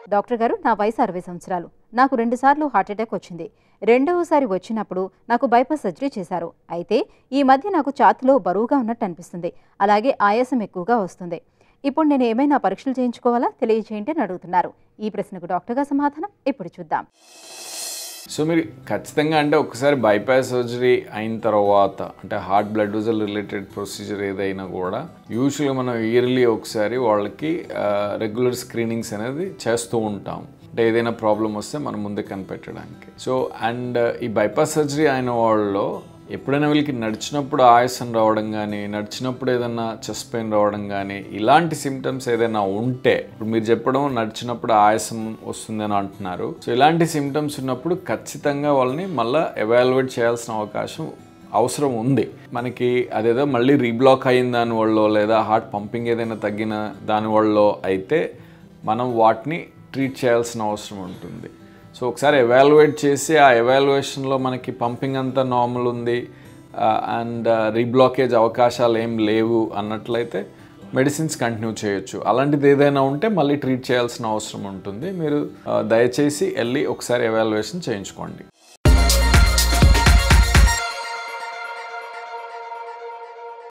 doctor గారు నా వయసు అరవై సంవత్సరాలు నాకు రెండుసార్లు హార్ట్ అటాక్ వచ్చింది రెండవసారి వచ్చినప్పుడు నాకు బైపాస్ సర్జరీ చేశారు అయితే ఈ మధ్య నాకు ఛాతిలో బరువుగా ఉన్నట్టు అనిపిస్తుంది అలాగే ఆయాసం ఎక్కువగా వస్తుంది ఇప్పుడు నేను ఏమైనా పరీక్షలు చేయించుకోవాలా తెలియజేయండి అని అడుగుతున్నారు ఈ ప్రశ్నకు డాక్టర్ గారు సమాధానం ఇప్పుడు చూద్దాం సో మీరు ఖచ్చితంగా అంటే ఒకసారి బైపాస్ సర్జరీ అయిన తర్వాత అంటే heart blood vessel related procedure ఏదైనా కూడా యూజువల్గా మనం ఇయర్లీ ఒకసారి వాళ్ళకి రెగ్యులర్ స్క్రీనింగ్స్ అనేది చేస్తూ ఉంటాం అంటే ఏదైనా ప్రాబ్లం వస్తే మనం ముందే కనిపెట్టడానికి సో అండ్ ఈ బైపాస్ సర్జరీ అయిన వాళ్ళలో ఎప్పుడైనా వీళ్ళకి నడిచినప్పుడు ఆయాసం రావడం కానీ నడిచినప్పుడు ఏదైనా చెస్ట్ పెయిన్ రావడం కానీ ఇలాంటి సిమ్టమ్స్ ఏదైనా ఉంటే ఇప్పుడు మీరు చెప్పడం నడిచినప్పుడు ఆయాసం వస్తుందని అంటున్నారు సో ఇలాంటి సిమ్టమ్స్ ఉన్నప్పుడు ఖచ్చితంగా వాళ్ళని మళ్ళీ ఎవాల్యుయేట్ చేయాల్సిన అవకాశం అవసరం ఉంది మనకి అదేదో మళ్ళీ రీబ్లాక్ అయిన దాని వల్ల లేదా హార్ట్ పంపింగ్ ఏదైనా తగ్గిన దాని వల్ల అయితే మనం వాటిని ట్రీట్ చేయాల్సిన అవసరం ఉంటుంది సో ఒకసారి ఎవాల్యుయేట్ చేసి ఆ ఎవాల్యుయేషన్లో మనకి పంపింగ్ అంతా నార్మల్ ఉంది అండ్ రీబ్లాకేజ్ అవకాశాలు ఏం లేవు అన్నట్లయితే మెడిసిన్స్ కంటిన్యూ చేయొచ్చు అలాంటిది ఏదైనా ఉంటే మళ్ళీ ట్రీట్ చేయాల్సిన అవసరం ఉంటుంది మీరు ఆ, దయచేసి వెళ్ళి ఒకసారి ఎవాల్యుయేషన్ చేయించుకోండి